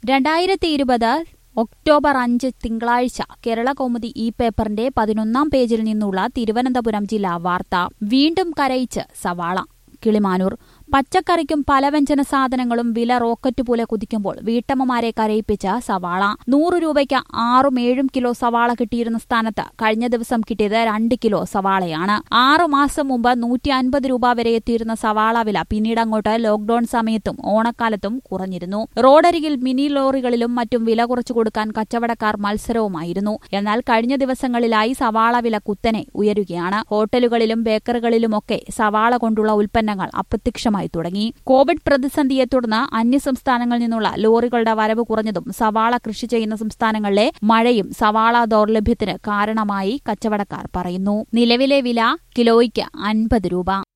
രണ്ടായിരത്തി ഇരുപത് ഒക്ടോബർ അഞ്ച് തിങ്കളാഴ്ച കേരള കൗമുദി ഈ പേപ്പറിന്റെ പതിനൊന്നാം പേജിൽ നിന്നുള്ള തിരുവനന്തപുരം ജില്ലാ വാർത്ത വീണ്ടും കരയിച്ച് സവാള കിളിമാനൂർ പച്ചക്കറിക്കും പലവ്യഞ്ജന സാധനങ്ങളും വില റോക്കറ്റ് പോലെ കുതിക്കുമ്പോൾ വീട്ടമ്മമാരെ കരയിപ്പിച്ച സവാള നൂറ് രൂപയ്ക്ക് ആറും ഏഴും കിലോ സവാള കിട്ടിയിരുന്ന സ്ഥാനത്ത് കഴിഞ്ഞ ദിവസം കിട്ടിയത് രണ്ട് കിലോ സവാളയാണ് ആറു മാസം മുമ്പ് നൂറ്റി അൻപത് രൂപ വരെ എത്തിയിരുന്ന സവാള വില പിന്നീട് അങ്ങോട്ട് ലോക്ഡൌൺ സമയത്തും ഓണക്കാലത്തും കുറഞ്ഞിരുന്നു റോഡരികിൽ മിനി ലോറികളിലും മറ്റും വില കുറച്ചു കൊടുക്കാൻ കച്ചവടക്കാർ മത്സരവുമായിരുന്നു എന്നാൽ കഴിഞ്ഞ ദിവസങ്ങളിലായി സവാള വില കുത്തനെ ഉയരുകയാണ് ഹോട്ടലുകളിലും ബേക്കറികളിലുമൊക്കെ സവാള കൊണ്ടുള്ള ഉൽപ്പന്നങ്ങൾ അപ്രത്യക്ഷമായി തുടങ്ങി കോവിഡ് പ്രതിസന്ധിയെ തുടർന്ന് അന്യസംസ്ഥാനങ്ങളിൽ നിന്നുള്ള ലോറികളുടെ വരവ് കുറഞ്ഞതും സവാള കൃഷി ചെയ്യുന്ന സംസ്ഥാനങ്ങളിലെ മഴയും സവാള ദൗർലഭ്യത്തിന് കാരണമായി കച്ചവടക്കാർ പറയുന്നു നിലവിലെ വില കിലോയ്ക്ക് അൻപത് രൂപ